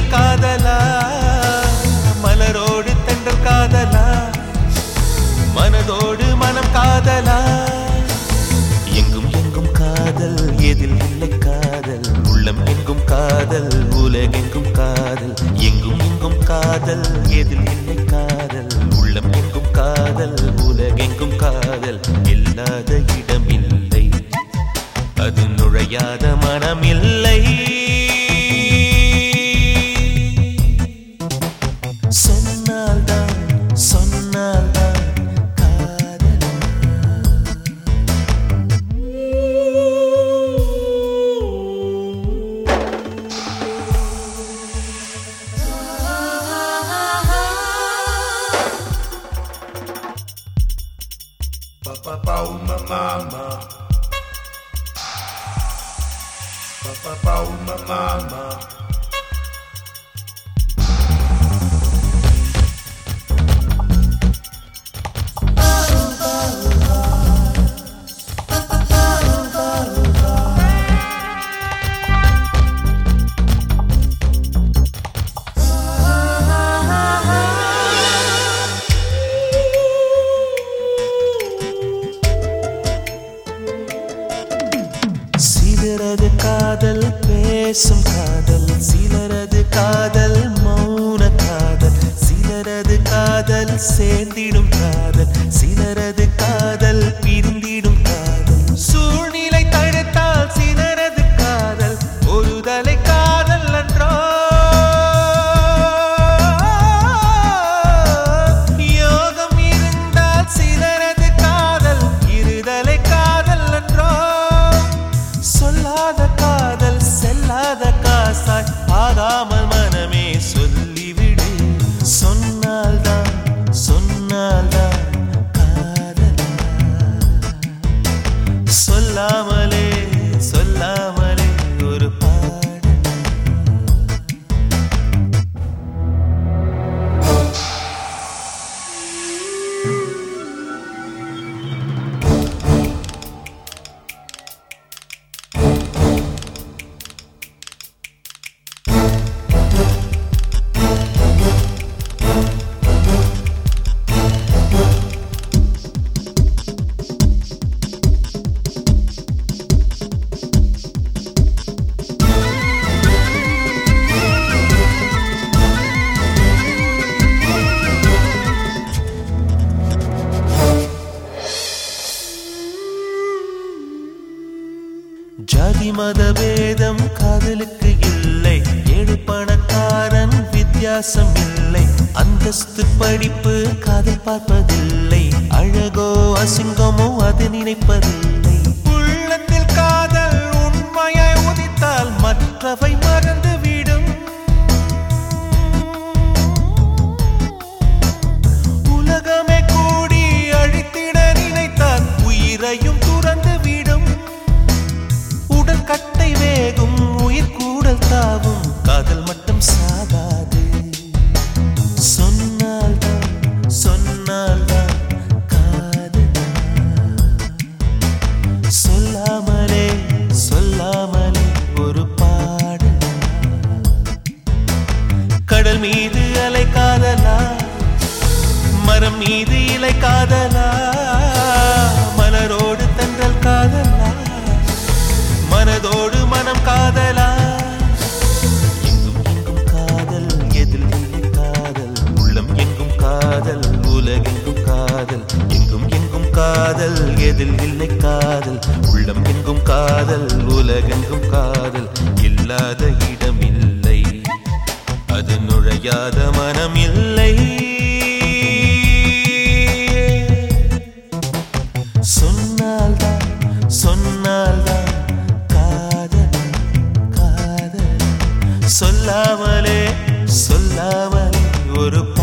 காதலா மலரோடு தென்றல் காதலா மனதோடு மனம் காதலா எங்கும் எங்கும் காதல் எதில் இல்லை காதல் உள்ளம் எங்கும் காதல் உலகெங்கும் காதல் எங்கும் எங்கும் காதல் எதில் இல்லை காதல் உள்ளம் எங்கும் காதல் உலகெங்கும் காதல் இல்லாத இடம் இல்லை அது நுழையாத மனம் இல்லை சொன்னால்தான் சொன்னால்தான் காதல் Papapau mama. Papapau mama. சிலரது காதல் பேசும் காதல் சிலரது காதல் மௌன காதல் சிலரது காதல் சேர்ந்திடும் காதல் சிலரது காதல் பிரிந்திடும் காதல் சூழ்நிலை தடுத்தால் சிலரது காதல் ஒரு தலை காதல் அன்றோ யோகம் இருந்தால் சிலரது காதல் இருதலை காதல் அன்றோ சொல்லாத காதல் செல்லாத காசாய் ஆகாமல் மனமே சொல்லிவிடு சொன்னால்தான் சொன்னால்தான் காதலா சொல்லாமலே சொல்லாமலே ஒரு பாடல் ஜாதி மத பேதம் காதலுக்கு இல்லை ஏழு பணக்காரன் வித்தியாசம் இல்லை அந்தஸ்து படிப்பு காதல் பார்ப்பதில்லை அழகோ அசிங்கமோ அது நினைப்பதில்லை உள்ளத்தில் காதல் உண்மையாய் உதித்தால் மற்றவை மறந்துவிடும் உலகமே கூடி அழித்திட நினைத்தால் உயிரையும் துறந்து விடும் உடல் கட்டை வேகும் உயிர் கூடல் தாவும் காதல் மட்டும் சாகாது சொன்னால்தான் சொன்னால்தான் காதலா சொல்லாமலே சொல்லாமலே ஒரு பாடலா கடல் மீது அலை காதலா மரம் மீது இலை காதலா மலரோடு தென்றல் காதலா மனதோடு மனம் காதலா எங்கும் எங்கும் காதல் எதில் இல்லை காதல் உள்ளம் எங்கும் காதல் உலகெங்கும் காதல் எங்கும் எங்கும் காதல் எதில் இல்லை காதல் உள்ளம் எங்கும் காதல் உலகெங்கும் காதல் இல்லாத இடம் இல்லை அது நுழையாத மனம் இல்லை சொன்னால்தான் சொன்னால்தான் காதல் காதல் சொல்லாமலே சொல்லாமலே ஒரு